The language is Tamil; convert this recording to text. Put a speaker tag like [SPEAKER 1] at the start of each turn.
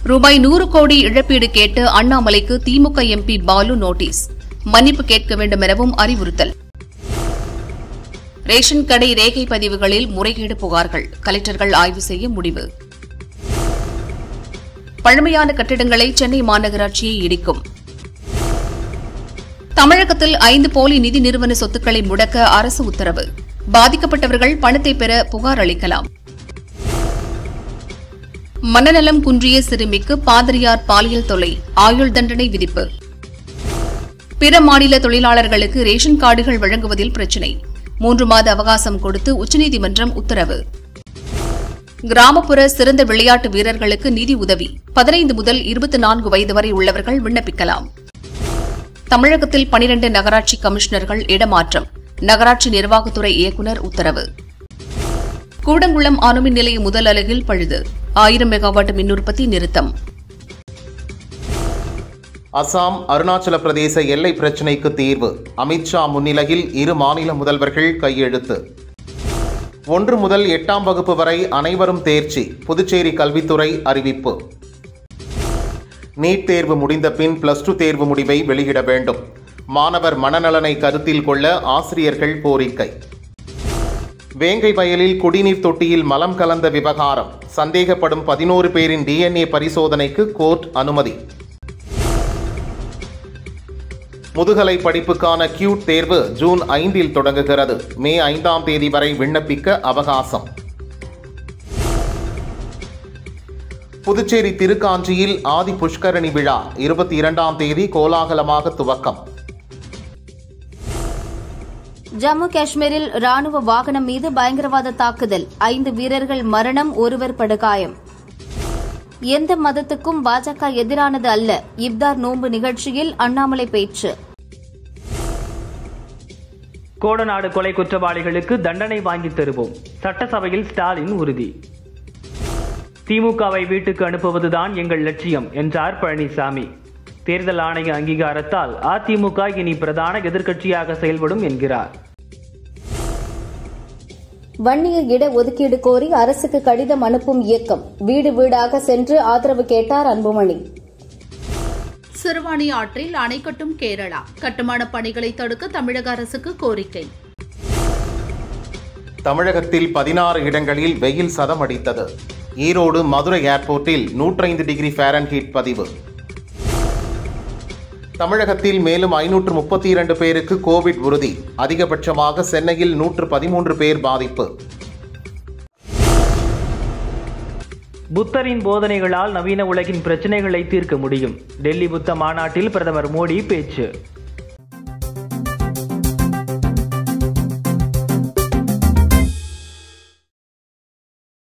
[SPEAKER 1] ரூபாய் நூறு கோடி இழப்பீடு கேட்டு அண்ணாமலைக்கு திமுக எம்பி பாலு நோட்டீஸ் மன்னிப்பு கேட்க வேண்டும் எனவும் அறிவுறுத்தல் ரேஷன் கடை ரேகை பதிவுகளில் முறைகேடு புகார்கள் கலெக்டர்கள் ஆய்வு செய்ய முடிவு பழமையான கட்டிடங்களை சென்னை மாநகராட்சியை இடிக்கும் தமிழகத்தில் ஐந்து போலி நிதி நிறுவன சொத்துக்களை முடக்க அரசு உத்தரவு பாதிக்கப்பட்டவர்கள் பணத்தை பெற புகார் அளிக்கலாம் மனநலம் குன்றிய சிறுமிக்கு பாதிரியார் பாலியல் தொல்லை ஆயுள் தண்டனை விதிப்பு பிற மாநில தொழிலாளர்களுக்கு ரேஷன் கார்டுகள் வழங்குவதில் பிரச்சினை மூன்று மாத அவகாசம் கொடுத்து உச்சநீதிமன்றம் உத்தரவு கிராமப்புற சிறந்த விளையாட்டு வீரர்களுக்கு நிதி உதவி பதினைந்து முதல் இருபத்தி நான்கு வயது வரை உள்ளவர்கள் விண்ணப்பிக்கலாம் தமிழகத்தில் பனிரண்டு நகராட்சி கமிஷனர்கள் இடமாற்றம் நகராட்சி நிர்வாகத்துறை இயக்குநர் உத்தரவு கூடங்குளம் அணுமின் நிலைய முதல் அலகில் பழுது ஆயிரம் மெகாவாட் மின் உற்பத்தி நிறுத்தம்
[SPEAKER 2] அசாம் அருணாச்சல பிரதேச எல்லை பிரச்சினைக்கு தீர்வு அமித்ஷா முன்னிலையில் இரு மாநில முதல்வர்கள் கையெழுத்து ஒன்று முதல் எட்டாம் வகுப்பு வரை அனைவரும் தேர்ச்சி புதுச்சேரி கல்வித்துறை அறிவிப்பு நீட் தேர்வு முடிந்த பின் பிளஸ் டூ தேர்வு முடிவை வெளியிட வேண்டும் மாணவர் மனநலனை கருத்தில் கொள்ள ஆசிரியர்கள் கோரிக்கை வேங்கை வயலில் குடிநீர் தொட்டியில் மலம் கலந்த விவகாரம் சந்தேகப்படும் பதினோரு பேரின் டிஎன்ஏ பரிசோதனைக்கு கோர்ட் அனுமதி முதுகலை படிப்புக்கான கியூட் தேர்வு ஜூன் ஐந்தில் தொடங்குகிறது மே ஐந்தாம் தேதி வரை விண்ணப்பிக்க அவகாசம் புதுச்சேரி திருக்காஞ்சியில் ஆதி புஷ்கரணி விழா இருபத்தி இரண்டாம் தேதி கோலாகலமாக துவக்கம்
[SPEAKER 3] ஜம்மு காஷ்மீரில் ராணுவ வாகனம் மீது பயங்கரவாத தாக்குதல் ஐந்து வீரர்கள் மரணம் ஒருவர் படுகாயம் எந்த மதத்துக்கும் பாஜக எதிரானது அல்ல இப்தார் நோன்பு நிகழ்ச்சியில் அண்ணாமலை பேச்சு
[SPEAKER 4] கோடநாடு கொலை குற்றவாளிகளுக்கு தண்டனை வாங்கி தருவோம் சட்டசபையில் ஸ்டாலின் உறுதி திமுகவை வீட்டுக்கு அனுப்புவதுதான் எங்கள் லட்சியம் என்றார் பழனிசாமி தேர்தல் ஆணைய அங்கீகாரத்தால் அதிமுக இனி பிரதான எதிர்க்கட்சியாக செயல்படும் என்கிறார்
[SPEAKER 3] வன்னியர் இட ஒதுக்கீடு கோரி அரசுக்கு கடிதம் அனுப்பும் இயக்கம் வீடு வீடாக சென்று ஆதரவு கேட்டார் அன்புமணி
[SPEAKER 5] சிறுவாணி ஆற்றில் அணை கட்டும் கேரளா கட்டுமான பணிகளை தடுக்க தமிழக அரசுக்கு கோரிக்கை
[SPEAKER 2] தமிழகத்தில் பதினாறு இடங்களில் வெயில் சதம் அடித்தது ஈரோடு மதுரை ஏர்போர்ட்டில் நூற்றைந்து டிகிரி ஃபாரன்ஹீட் பதிவு தமிழகத்தில் மேலும் ஐநூற்று முப்பத்தி இரண்டு பேருக்கு கோவிட் உறுதி அதிகபட்சமாக சென்னையில் நூற்று பதிமூன்று பேர் பாதிப்பு
[SPEAKER 4] புத்தரின் போதனைகளால் நவீன உலகின் பிரச்சனைகளை தீர்க்க முடியும் டெல்லி புத்த மாநாட்டில் பிரதமர் மோடி பேச்சு